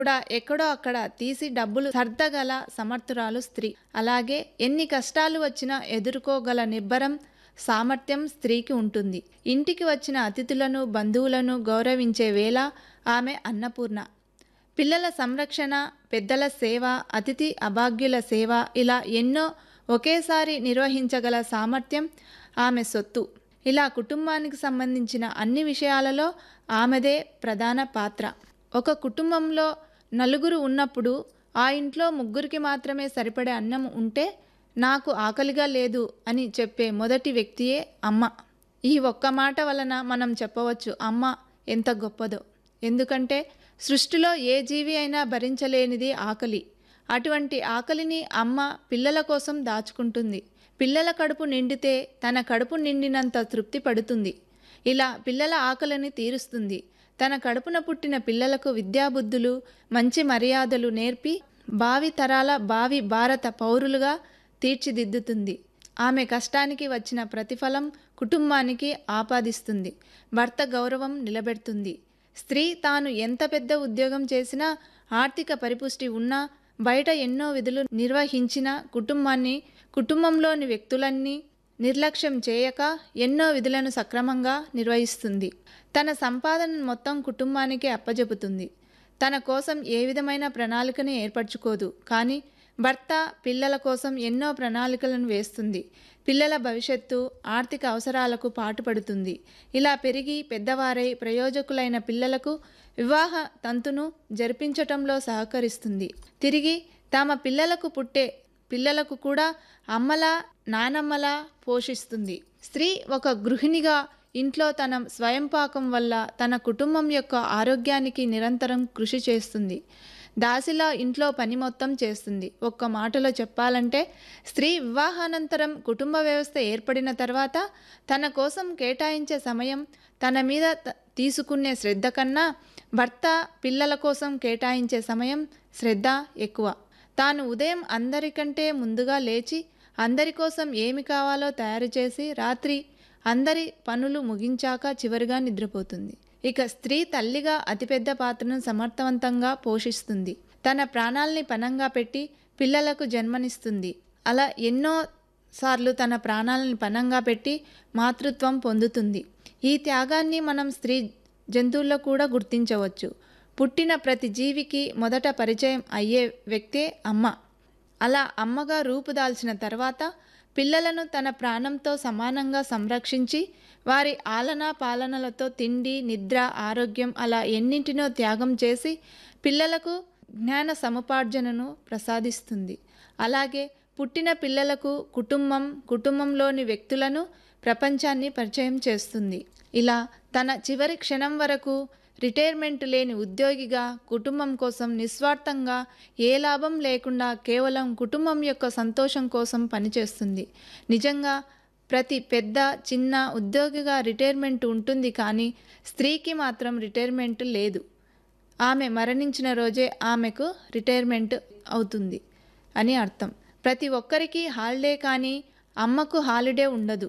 కూడా ఎక్కడో అక్కడ తీసి డబ్బులు సర్దగల సమర్థురాలు స్త్రీ అలాగే ఎన్ని కష్టాలు వచ్చినా ఎదుర్కోగల నిబ్బరం సామర్థ్యం స్త్రీకి ఉంటుంది ఇంటికి వచ్చిన అతిథులను బంధువులను గౌరవించే వేళ ఆమె అన్నపూర్ణ పిల్లల సంరక్షణ పెద్దల సేవ అతిథి అభాగ్యుల సేవ ఇలా ఎన్నో ఒకేసారి నిర్వహించగల సామర్థ్యం ఆమె సొత్తు ఇలా కుటుంబానికి సంబంధించిన అన్ని విషయాలలో ఆమెదే ప్రధాన పాత్ర ఒక కుటుంబంలో నలుగురు ఉన్నప్పుడు ఆ ఇంట్లో ముగ్గురికి మాత్రమే సరిపడే అన్నం ఉంటే నాకు ఆకలిగా లేదు అని చెప్పే మొదటి వ్యక్తియే అమ్మ ఈ ఒక్క మాట వలన మనం చెప్పవచ్చు అమ్మ ఎంత గొప్పదో ఎందుకంటే సృష్టిలో ఏ జీవి అయినా భరించలేనిది ఆకలి అటువంటి ఆకలిని అమ్మ పిల్లల కోసం దాచుకుంటుంది పిల్లల కడుపు నిండితే తన కడుపు నిండినంత తృప్తి పడుతుంది ఇలా పిల్లల ఆకలిని తీరుస్తుంది తన కడుపున పుట్టిన పిల్లలకు విద్యాబుద్ధులు మంచి మర్యాదలు నేర్పి భావి తరాల భావి భారత పౌరులుగా తీర్చిదిద్దుతుంది ఆమె కష్టానికి వచ్చిన ప్రతిఫలం కుటుంబానికి ఆపాదిస్తుంది భర్త గౌరవం నిలబెడుతుంది స్త్రీ తాను ఎంత పెద్ద ఉద్యోగం చేసినా ఆర్థిక పరిపుష్టి ఉన్నా బయట ఎన్నో విధులు నిర్వహించిన కుటుంబాన్ని కుటుంబంలోని వ్యక్తులన్నీ నిర్లక్ష్యం చేయక ఎన్నో విధులను సక్రమంగా నిర్వహిస్తుంది తన సంపాదన మొత్తం కుటుంబానికి అప్పజెపుతుంది తన కోసం ఏ విధమైన ప్రణాళికని ఏర్పరచుకోదు కానీ భర్త పిల్లల కోసం ఎన్నో ప్రణాళికలను వేస్తుంది పిల్లల భవిష్యత్తు ఆర్థిక అవసరాలకు పాటుపడుతుంది ఇలా పెరిగి పెద్దవారై ప్రయోజకులైన పిల్లలకు వివాహ తంతును జరిపించటంలో సహకరిస్తుంది తిరిగి తమ పిల్లలకు పుట్టే పిల్లలకు కూడా అమ్మలా నానమ్మలా పోషిస్తుంది స్త్రీ ఒక గృహిణిగా ఇంట్లో తన స్వయంపాకం వల్ల తన కుటుంబం యొక్క ఆరోగ్యానికి నిరంతరం కృషి చేస్తుంది దాసిలా ఇంట్లో పని మొత్తం చేస్తుంది ఒక్క మాటలో చెప్పాలంటే స్త్రీ వివాహానంతరం కుటుంబ వ్యవస్థ ఏర్పడిన తర్వాత తన కోసం కేటాయించే సమయం తన మీద త- తీసుకునే శ్రద్ధ కన్నా భర్త పిల్లల కోసం కేటాయించే సమయం శ్రద్ధ ఎక్కువ తాను ఉదయం అందరికంటే ముందుగా లేచి అందరి కోసం ఏమి కావాలో తయారు చేసి రాత్రి అందరి పనులు ముగించాక చివరిగా నిద్రపోతుంది ఇక స్త్రీ తల్లిగా అతిపెద్ద పాత్రను సమర్థవంతంగా పోషిస్తుంది తన ప్రాణాల్ని పనంగా పెట్టి పిల్లలకు జన్మనిస్తుంది అలా ఎన్నో సార్లు తన ప్రాణాలను పనంగా పెట్టి మాతృత్వం పొందుతుంది ఈ త్యాగాన్ని మనం స్త్రీ జంతువుల్లో కూడా గుర్తించవచ్చు పుట్టిన ప్రతి జీవికి మొదట పరిచయం అయ్యే వ్యక్తే అమ్మ అలా అమ్మగా రూపుదాల్చిన తర్వాత పిల్లలను తన ప్రాణంతో సమానంగా సంరక్షించి వారి ఆలనా పాలనలతో తిండి నిద్ర ఆరోగ్యం అలా ఎన్నింటినో త్యాగం చేసి పిల్లలకు జ్ఞాన సముపార్జనను ప్రసాదిస్తుంది అలాగే పుట్టిన పిల్లలకు కుటుంబం కుటుంబంలోని వ్యక్తులను ప్రపంచాన్ని పరిచయం చేస్తుంది ఇలా తన చివరి క్షణం వరకు రిటైర్మెంట్ లేని ఉద్యోగిగా కుటుంబం కోసం నిస్వార్థంగా ఏ లాభం లేకుండా కేవలం కుటుంబం యొక్క సంతోషం కోసం పనిచేస్తుంది నిజంగా ప్రతి పెద్ద చిన్న ఉద్యోగిగా రిటైర్మెంట్ ఉంటుంది కానీ స్త్రీకి మాత్రం రిటైర్మెంట్ లేదు ఆమె మరణించిన రోజే ఆమెకు రిటైర్మెంట్ అవుతుంది అని అర్థం ప్రతి ఒక్కరికి హాలిడే కానీ అమ్మకు హాలిడే ఉండదు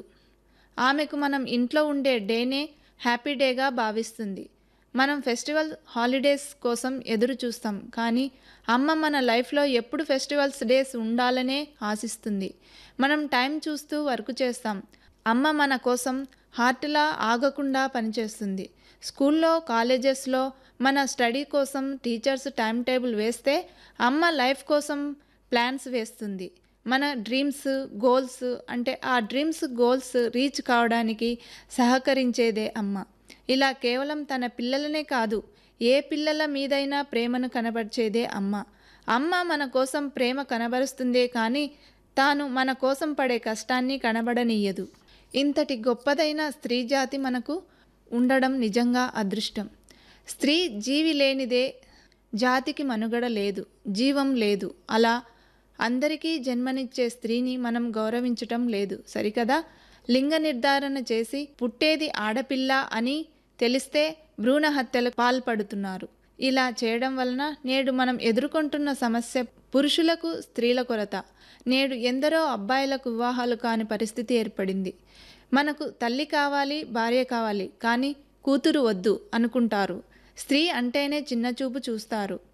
ఆమెకు మనం ఇంట్లో ఉండే డేనే హ్యాపీ డేగా భావిస్తుంది మనం ఫెస్టివల్ హాలిడేస్ కోసం ఎదురు చూస్తాం కానీ అమ్మ మన లైఫ్లో ఎప్పుడు ఫెస్టివల్స్ డేస్ ఉండాలనే ఆశిస్తుంది మనం టైం చూస్తూ వర్క్ చేస్తాం అమ్మ మన కోసం హార్ట్లా ఆగకుండా పనిచేస్తుంది స్కూల్లో కాలేజెస్లో మన స్టడీ కోసం టీచర్స్ టైం టేబుల్ వేస్తే అమ్మ లైఫ్ కోసం ప్లాన్స్ వేస్తుంది మన డ్రీమ్స్ గోల్స్ అంటే ఆ డ్రీమ్స్ గోల్స్ రీచ్ కావడానికి సహకరించేదే అమ్మ ఇలా కేవలం తన పిల్లలనే కాదు ఏ పిల్లల మీదైనా ప్రేమను కనబరిచేదే అమ్మ అమ్మ మన కోసం ప్రేమ కనబరుస్తుందే కానీ తాను మన కోసం పడే కష్టాన్ని కనబడనీయదు ఇంతటి గొప్పదైన స్త్రీ జాతి మనకు ఉండడం నిజంగా అదృష్టం స్త్రీ జీవి లేనిదే జాతికి మనుగడ లేదు జీవం లేదు అలా అందరికీ జన్మనిచ్చే స్త్రీని మనం గౌరవించటం లేదు సరికదా లింగ నిర్ధారణ చేసి పుట్టేది ఆడపిల్ల అని తెలిస్తే భ్రూణ హత్యలకు పాల్పడుతున్నారు ఇలా చేయడం వలన నేడు మనం ఎదుర్కొంటున్న సమస్య పురుషులకు స్త్రీల కొరత నేడు ఎందరో అబ్బాయిలకు వివాహాలు కాని పరిస్థితి ఏర్పడింది మనకు తల్లి కావాలి భార్య కావాలి కానీ కూతురు వద్దు అనుకుంటారు స్త్రీ అంటేనే చిన్నచూపు చూస్తారు